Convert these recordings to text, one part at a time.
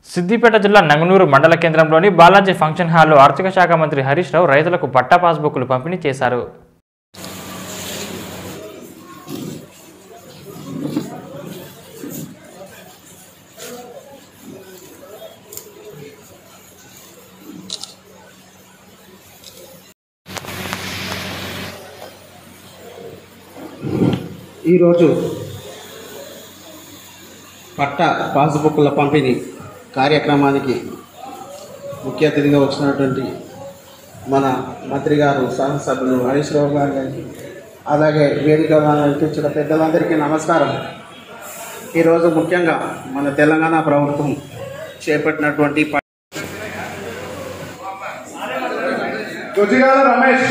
సిద్దిపేట జిల్లా నంగనూరు మండల కేంద్రంలోని బాలాజీ ఫంక్షన్ హాల్లో ఆర్థిక శాఖ మంత్రి హరీష్ రావు రైతులకు పట్టా పాస్బుక్లు పంపిణీ చేశారు ఈరోజు పట్ట పాస్బుక్ల పంపిణీ కార్యక్రమానికి ముఖ్య అతిథిగా వచ్చినటువంటి మన మంత్రి గారు శాసనసభ్యులు హరీష్ రావు గారు గారికి అలాగే వేదిక అనిపించిన పెద్దలందరికీ నమస్కారం ఈరోజు ముఖ్యంగా మన తెలంగాణ ప్రభుత్వం చేపట్టినటువంటి ప- గొజ్జిగాల రమేష్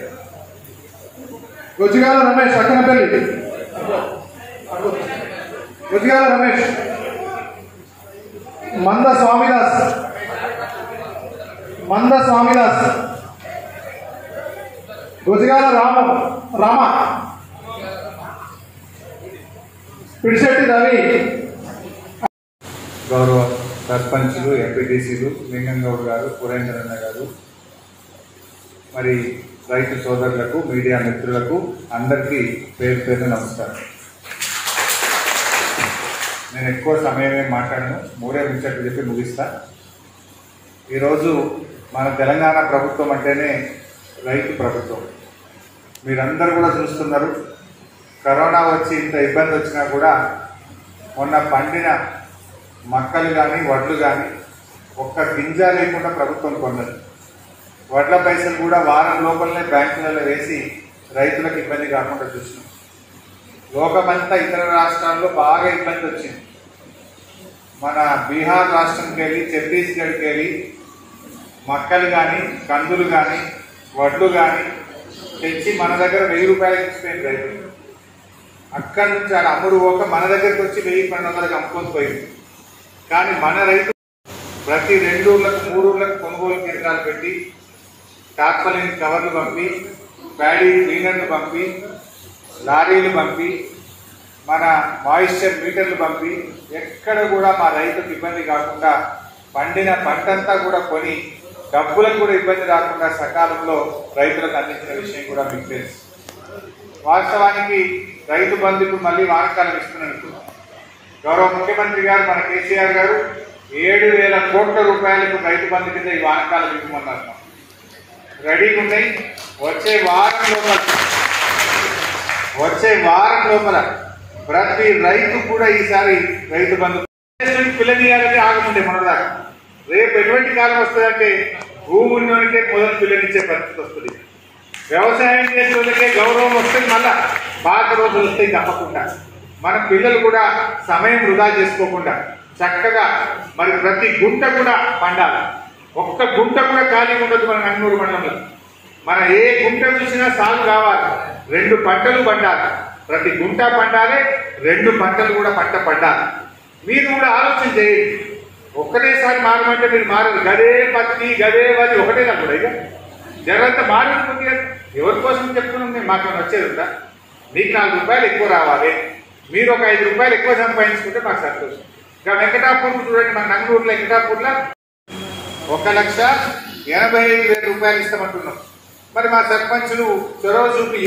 గొజ్జిగాల రమేష్ అక్కనపల్లి గొజ్జిగాల రమేష్ మంద స్వామిదాస్ మంద స్వామిదాస్ గొజ్జిగాల రామ రామ పిడిశెట్టి రవి గౌరవ సర్పంచులు ఎంపీటీసీలు లింగంగౌడ్ గారు పురేంద్రన్న గారు మరి రైతు సోదరులకు మీడియా మిత్రులకు అందరికీ పేరు పేరు నమస్కారం నేను ఎక్కువ సమయమే మాట్లాడను మూడే ముచ్చట్లు చెప్పి ముగిస్తా ఈరోజు మన తెలంగాణ ప్రభుత్వం అంటేనే రైతు ప్రభుత్వం మీరందరూ కూడా చూస్తున్నారు కరోనా వచ్చి ఇంత ఇబ్బంది వచ్చినా కూడా మొన్న పండిన మక్కలు కానీ వడ్లు కానీ ఒక్క గింజ లేకుండా ప్రభుత్వం కొన్నది వడ్ల పైసలు కూడా వారం లోపలనే బ్యాంకులలో వేసి రైతులకు ఇబ్బంది కాకుండా చూసినాం లోకమంతా ఇతర రాష్ట్రాల్లో బాగా ఇబ్బంది వచ్చింది మన బీహార్ రాష్ట్రంకి వెళ్ళి ఛత్తీస్గఢ్కి వెళ్ళి మక్కలు కానీ కందులు కానీ వడ్లు కానీ తెచ్చి మన దగ్గర వెయ్యి రూపాయలకి ఇచ్చిపోయింది రైతులు అక్కడి నుంచి ఆడ అమ్ముడు పోక మన దగ్గరికి వచ్చి వెయ్యి పన్నెండు వందలకు అమ్ముకొని పోయింది కానీ మన రైతు ప్రతి రెండు ఊర్లకు మూడు ఊర్లకు కొనుగోలు కేంద్రాలు పెట్టి టార్పలిన్ కవర్లు పంపి ప్యాడీ క్లీనర్లు పంపి లారీలు పంపి మన మాయిశ్చర్ మీటర్లు పంపి ఎక్కడ కూడా మా రైతుకు ఇబ్బంది కాకుండా పండిన పంటంతా కూడా కొని డబ్బులకు కూడా ఇబ్బంది రాకుండా సకాలంలో రైతులకు అందించిన విషయం కూడా మీకు తెలుసు వాస్తవానికి రైతు బంధు ఇప్పుడు మళ్ళీ వానకాలం ఇస్తున్నట్టు గౌరవ ముఖ్యమంత్రి గారు మన కేసీఆర్ గారు ఏడు వేల కోట్ల రూపాయలకు రైతు బంధు కింద ఈ వానకాలం ఇవ్వమన్నారు రెడీగా ఉన్నాయి వచ్చే వారం లోపల వచ్చే వారం లోపల ప్రతి రైతు కూడా ఈసారి రైతు బంధు పిల్లనియాలని ఆగముండే మనదాకా రేపు ఎటువంటి కాలం వస్తుందంటే భూమి ఉన్నోనికే మొదలు పిల్లనిచ్చే పరిస్థితి వస్తుంది వ్యవసాయం చేసే వాళ్ళకే గౌరవం వస్తుంది మళ్ళా పాత రోజులు వస్తాయి తప్పకుండా మన పిల్లలు కూడా సమయం వృధా చేసుకోకుండా చక్కగా మరి ప్రతి గుంట కూడా పండాలి ఒక్క గుంట కూడా ఖాళీ ఉండదు మన నంగూరు మండలంలో మన ఏ గుంట చూసినా సాగు కావాలి రెండు పంటలు పండాలి ప్రతి గుంట పండాలి రెండు పంటలు కూడా పంట పండాలి మీరు కూడా ఆలోచన చేయండి ఒక్కటేసారి మారమంటే మీరు మారదు గదే పత్తి గదే వది ఒకటేనా కూడా ఇక జరంతా మారిపోతుంది కదా ఎవరి కోసం చెప్తున్నాం మేము మాకు ఏమైనా వచ్చేది ఉందా మీకు నాలుగు రూపాయలు ఎక్కువ రావాలి మీరు ఒక ఐదు రూపాయలు ఎక్కువ సంపాదించుకుంటే మాకు సంతోషం ఇక వెంకటాపూర్ చూడండి మన నంగూరులో వెంకటాపూర్లో ఒక లక్ష ఎనభై ఐదు వేల రూపాయలు ఇస్తామంటున్నాం మరి మా సర్పంచులు చొరవ చూపి